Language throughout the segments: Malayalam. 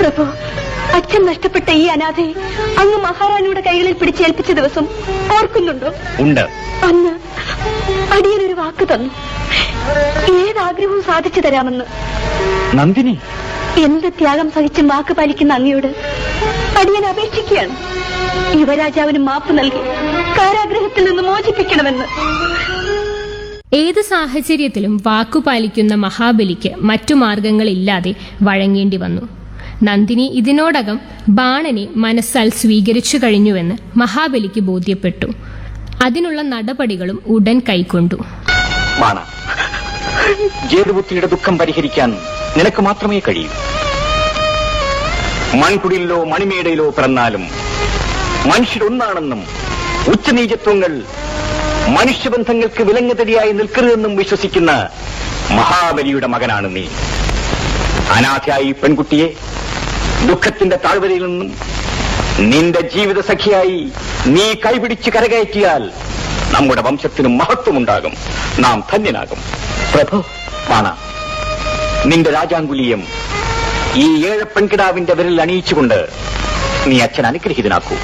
പ്രഭു അച്ഛൻ നഷ്ടപ്പെട്ട ഈ അനാഥയെ അങ്ങ് മഹാറാണിയുടെ കൈകളിൽ പിടിച്ചേൽപ്പിച്ച ദിവസം ഓർക്കുന്നുണ്ടോ ഉണ്ട് അന്ന് അടിയനൊരു വാക്ക് തന്നു ഏതാഗ്രഹവും സാധിച്ചു തരാമെന്ന് നന്ദിനി എന്ത് ത്യാഗം സഹിച്ചും വാക്ക് പാലിക്കുന്ന അങ്ങയോട് അടിയൻ അപേക്ഷിക്കുകയാണ് യുവരാജാവിന് മാപ്പ് നൽകി കാരാഗ്രഹത്തിൽ നിന്ന് മോചിപ്പിക്കണമെന്ന് ഏത് സാഹചര്യത്തിലും വാക്കുപാലിക്കുന്ന മഹാബലിക്ക് മറ്റു മാർഗങ്ങളില്ലാതെ വഴങ്ങേണ്ടി വന്നു നന്ദിനി ഇതിനോടകം ബാണനെ മനസ്സാൽ സ്വീകരിച്ചു കഴിഞ്ഞുവെന്ന് മഹാബലിക്ക് ബോധ്യപ്പെട്ടു അതിനുള്ള നടപടികളും ഉടൻ കൈക്കൊണ്ടു മാണ ജേതുപുത്രിയുടെ ദുഃഖം പരിഹരിക്കാൻ നിനക്ക് മാത്രമേ കഴിയൂ മൺകുടിലിലോ മണിമേടയിലോ പിറന്നാലും മനുഷ്യരൊന്നാണെന്നും ഉച്ചനീചത്വങ്ങൾ മനുഷ്യബന്ധങ്ങൾക്ക് വിലങ്ങുതടിയായി നിൽക്കരുതെന്നും വിശ്വസിക്കുന്ന മഹാബലിയുടെ മകനാണ് നീ അനാഥയായി ഈ പെൺകുട്ടിയെ ദുഃഖത്തിന്റെ താഴ്വരയിൽ നിന്നും നിന്റെ ജീവിത സഖിയായി നീ കൈപിടിച്ച് കരകയറ്റിയാൽ നമ്മുടെ വംശത്തിന് മഹത്വമുണ്ടാകും നാം ധന്യനാകും പ്രഭു പാണ നിന്റെ രാജാങ്കുലീയം ഈ ഏഴ് പെൺകിടാവിന്റെ വിരലിൽ അണിയിച്ചുകൊണ്ട് നീ അച്ഛൻ അനുഗ്രഹീതനാക്കൂ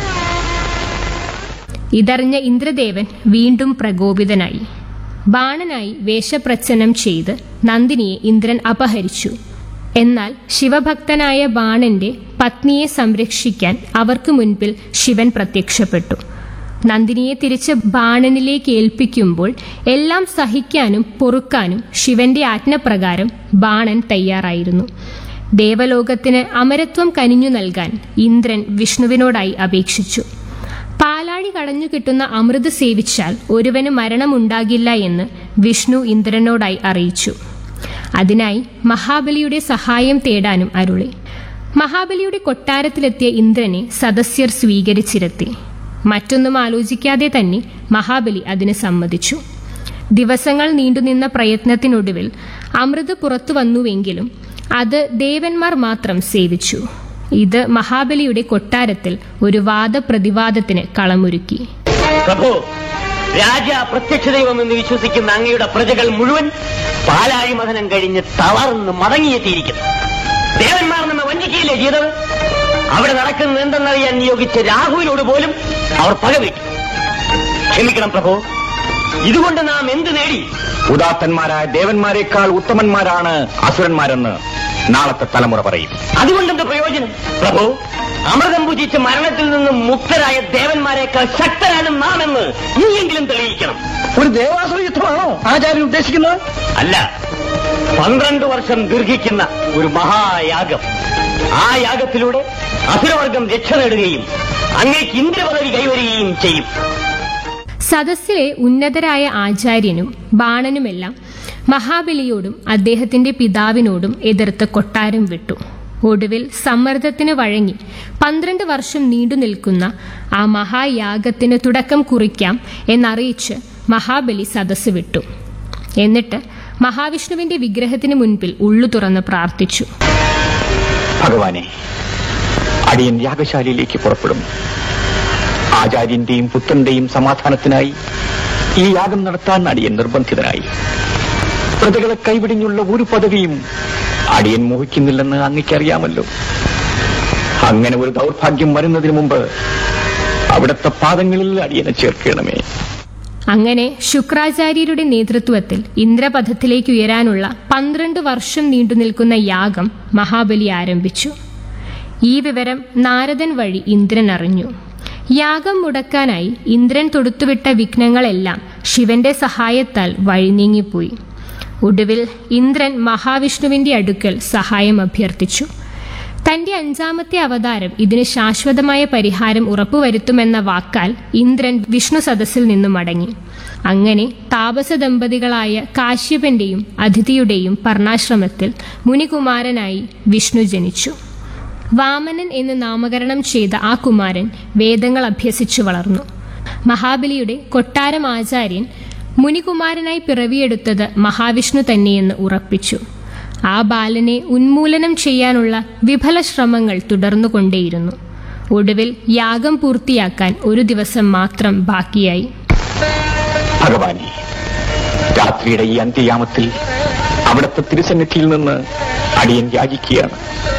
ഇതറിഞ്ഞ ഇന്ദ്രദേവൻ വീണ്ടും പ്രകോപിതനായി ബാണനായി വേഷപ്രച്ഛനം ചെയ്ത് നന്ദിനിയെ ഇന്ദ്രൻ അപഹരിച്ചു എന്നാൽ ശിവഭക്തനായ ബാണന്റെ പത്നിയെ സംരക്ഷിക്കാൻ അവർക്ക് മുൻപിൽ ശിവൻ പ്രത്യക്ഷപ്പെട്ടു നന്ദിനിയെ തിരിച്ച് ബാണനിലേക്ക് ഏൽപ്പിക്കുമ്പോൾ എല്ലാം സഹിക്കാനും പൊറുക്കാനും ശിവന്റെ ആജ്ഞപ്രകാരം ബാണൻ തയ്യാറായിരുന്നു ദേവലോകത്തിന് അമരത്വം കനിഞ്ഞു നൽകാൻ ഇന്ദ്രൻ വിഷ്ണുവിനോടായി അപേക്ഷിച്ചു പാലാഴി കടഞ്ഞു കിട്ടുന്ന അമൃത് സേവിച്ചാൽ ഒരുവന് മരണമുണ്ടാകില്ല എന്ന് വിഷ്ണു ഇന്ദ്രനോടായി അറിയിച്ചു അതിനായി മഹാബലിയുടെ സഹായം തേടാനും അരുളി മഹാബലിയുടെ കൊട്ടാരത്തിലെത്തിയ ഇന്ദ്രനെ സദസ്യർ സ്വീകരിച്ചിരുത്തി മറ്റൊന്നും ആലോചിക്കാതെ തന്നെ മഹാബലി അതിന് സമ്മതിച്ചു ദിവസങ്ങൾ നീണ്ടുനിന്ന പ്രയത്നത്തിനൊടുവിൽ അമൃത് പുറത്തു വന്നുവെങ്കിലും അത് ദേവന്മാർ മാത്രം സേവിച്ചു ഇത് മഹാബലിയുടെ കൊട്ടാരത്തിൽ ഒരു വാദപ്രതിവാദത്തിന് കളമൊരുക്കി പ്രഭു രാജ പ്രത്യക്ഷ ദൈവം എന്ന് വിശ്വസിക്കുന്ന അങ്ങയുടെ പ്രജകൾ മുഴുവൻ പാലാഴി മഥനം കഴിഞ്ഞ് തളർന്ന് മടങ്ങിയെത്തിയിരിക്കുന്നു ദേവന്മാർ നമ്മെ വഞ്ചിക്കുകയില്ലേ ചെയ്തത് അവിടെ നടക്കുന്നത് എന്തെന്നറിയാൻ നിയോഗിച്ച രാഹുവിനോട് പോലും അവർ പകവീട്ടു ക്ഷമിക്കണം പ്രഭു ഇതുകൊണ്ട് നാം എന്ത് നേടി ഉദാത്തന്മാരായ ദേവന്മാരെക്കാൾ ഉത്തമന്മാരാണ് അസുരന്മാരെന്ന് നാളത്തെ തലമുറ പറയും അതുകൊണ്ടെന്ത് പ്രയോജനം പ്രഭു അമൃതം പൂജിച്ച് മരണത്തിൽ നിന്നും മുക്തരായ ദേവന്മാരെക്കാൾ ശക്തരാണ് നാം എന്ന് ഇനിയെങ്കിലും തെളിയിക്കണം ഒരു ദേവാസുര യുദ്ധമാണോ ആചാര്യൻ ഉദ്ദേശിക്കുന്നത് അല്ല പന്ത്രണ്ട് വർഷം ദീർഘിക്കുന്ന ഒരു മഹായാഗം ആ യാഗത്തിലൂടെ അസുരവർഗം രക്ഷ നേടുകയും അങ്ങേക്ക് ഇന്ദ്രപദവി കൈവരികയും ചെയ്യും സദസ്സിലെ ഉന്നതരായ ആചാര്യനും ബാണനുമെല്ലാം മഹാബലിയോടും അദ്ദേഹത്തിന്റെ പിതാവിനോടും എതിർത്ത് കൊട്ടാരം വിട്ടു ഒടുവിൽ സമ്മർദ്ദത്തിന് വഴങ്ങി പന്ത്രണ്ട് വർഷം നീണ്ടു നിൽക്കുന്ന ആ മഹായാഗത്തിന് തുടക്കം കുറിക്കാം എന്നറിയിച്ച് മഹാബലി സദസ്സ് വിട്ടു എന്നിട്ട് മഹാവിഷ്ണുവിന്റെ വിഗ്രഹത്തിന് മുൻപിൽ ഉള്ളു തുറന്ന് പ്രാർത്ഥിച്ചു ഭഗവാനെ അടിയൻ യാഗശാലയിലേക്ക് പുറപ്പെടുന്നു ആചാര്യന്റെയും പുത്രന്റെയും സമാധാനത്തിനായി ഈ യാഗം നടത്താൻ അടിയൻ നിർബന്ധിതനായി പ്രജകളെ കൈവിടിഞ്ഞുള്ള ഒരു പദവിയും അടിയൻ മോഹിക്കുന്നില്ലെന്ന് അങ്ങയ്ക്കറിയാമല്ലോ അങ്ങനെ ഒരു ദൗർഭാഗ്യം വരുന്നതിന് മുമ്പ് അവിടുത്തെ പാദങ്ങളിൽ അടിയനെ ചേർക്കണമേ അങ്ങനെ ശുക്രാചാര്യരുടെ നേതൃത്വത്തിൽ ഇന്ദ്രപഥത്തിലേക്ക് ഉയരാനുള്ള പന്ത്രണ്ട് വർഷം നീണ്ടുനിൽക്കുന്ന യാഗം മഹാബലി ആരംഭിച്ചു ഈ വിവരം നാരദൻ വഴി ഇന്ദ്രൻ അറിഞ്ഞു യാഗം മുടക്കാനായി ഇന്ദ്രൻ തൊടുത്തുവിട്ട വിഘ്നങ്ങളെല്ലാം ശിവന്റെ സഹായത്താൽ വഴിനീങ്ങിപ്പോയി ഒടുവിൽ ഇന്ദ്രൻ മഹാവിഷ്ണുവിന്റെ അടുക്കൽ സഹായം അഭ്യർത്ഥിച്ചു തന്റെ അഞ്ചാമത്തെ അവതാരം ഇതിന് ശാശ്വതമായ പരിഹാരം ഉറപ്പുവരുത്തുമെന്ന വാക്കാൽ ഇന്ദ്രൻ വിഷ്ണു സദസ്സിൽ നിന്നും മടങ്ങി അങ്ങനെ താപസ ദമ്പതികളായ കാശ്യപന്റെയും അതിഥിയുടെയും പർണാശ്രമത്തിൽ മുനികുമാരനായി വിഷ്ണു ജനിച്ചു വാമനൻ എന്ന് നാമകരണം ചെയ്ത ആ കുമാരൻ വേദങ്ങൾ അഭ്യസിച്ചു വളർന്നു മഹാബലിയുടെ കൊട്ടാരം ആചാര്യൻ മുനികുമാരനായി പിറവിയെടുത്തത് മഹാവിഷ്ണു തന്നെയെന്ന് ഉറപ്പിച്ചു ആ ബാലനെ ഉന്മൂലനം ചെയ്യാനുള്ള വിഫല ശ്രമങ്ങൾ തുടർന്നുകൊണ്ടേയിരുന്നു ഒടുവിൽ യാഗം പൂർത്തിയാക്കാൻ ഒരു ദിവസം മാത്രം ബാക്കിയായി ഭഗവാനെ രാത്രിയുടെ ഈ അന്ത്യയാമത്തിൽ അവിടുത്തെ തിരുസന്നിധിയിൽ നിന്ന് അടിയൻ യാചിക്കുകയാണ്